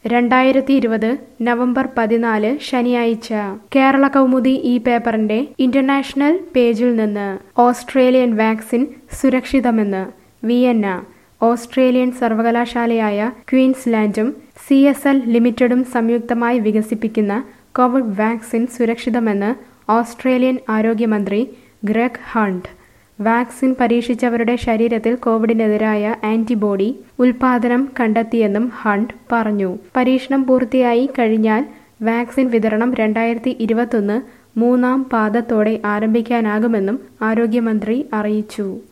രണ്ടായിരത്തി ഇരുപത് നവംബർ പതിനാല് ശനിയാഴ്ച കേരള കൗമുദി ഈ പേപ്പറിന്റെ ഇന്റർനാഷണൽ പേജിൽ നിന്ന് ഓസ്ട്രേലിയൻ വാക്സിൻ സുരക്ഷിതമെന്ന് വിയന്ന ഓസ്ട്രേലിയൻ സർവകലാശാലയായ ക്വീൻസ്ലാൻഡും സി എസ് എൽ ലിമിറ്റഡും സംയുക്തമായി വികസിപ്പിക്കുന്ന കോവിഡ് വാക്സിൻ സുരക്ഷിതമെന്ന് ഓസ്ട്രേലിയൻ ആരോഗ്യമന്ത്രി ഗ്രെഗ് ഹണ്ട് വാക്സിൻ പരീക്ഷിച്ചവരുടെ ശരീരത്തിൽ കോവിഡിനെതിരായ ആന്റിബോഡി ഉൽപാദനം കണ്ടെത്തിയെന്നും ഹണ്ട് പറഞ്ഞു പരീക്ഷണം പൂർത്തിയായി കഴിഞ്ഞാൽ വാക്സിൻ വിതരണം രണ്ടായിരത്തി ഇരുപത്തൊന്ന് മൂന്നാം പാദത്തോടെ ആരംഭിക്കാനാകുമെന്നും ആരോഗ്യമന്ത്രി അറിയിച്ചു